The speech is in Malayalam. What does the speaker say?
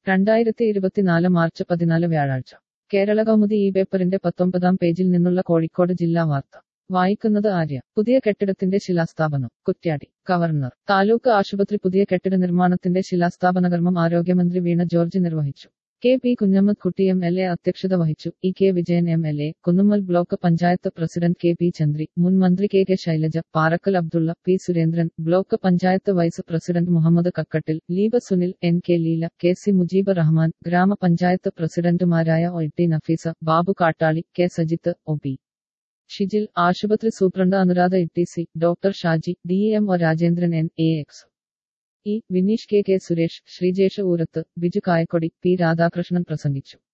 രണ്ടായിരത്തി ഇരുപത്തിനാല് മാർച്ച് പതിനാല് വ്യാഴാഴ്ച കേരള കൗമുദി ഈ പേപ്പറിന്റെ പത്തൊമ്പതാം പേജിൽ നിന്നുള്ള കോഴിക്കോട് ജില്ലാ വാർത്ത വായിക്കുന്നത് ആര്യ പുതിയ കെട്ടിടത്തിന്റെ ശിലാസ്ഥാപനം കുറ്റ്യാടി ഗവർണർ താലൂക്ക് ആശുപത്രി പുതിയ കെട്ടിട നിർമ്മാണത്തിന്റെ ശിലാസ്ഥാപന കർമ്മം ആരോഗ്യമന്ത്രി വീണ ജോർജ് നിർവഹിച്ചു K P Kunhammad Kutty M L A അധ്യക്ഷത വഹിച്ചു E K Vijayan M L A Kunnummal block panchayat president K P Chandri മുൻ മന്ത്രി K K Shailaja Parakkal Abdulla P Surendran block panchayat vice president Muhammad Kakkattil Leeba Sunil N K Leela K C Mujeeb Rahman ഗ്രാമപഞ്ചായത്ത് പ്രസിഡന്റുമാരായ O T Nafeesa Babu Kattali K Sajith O P Shijil ആശുപത്രി superintendent Anuradha E C doctor Shaji D M O Rajendran N A X E Vineesh K K Suresh Sreejesh Oorath Biju Kayakkodi P Radhakrishnan പ്രസംഗിച്ചു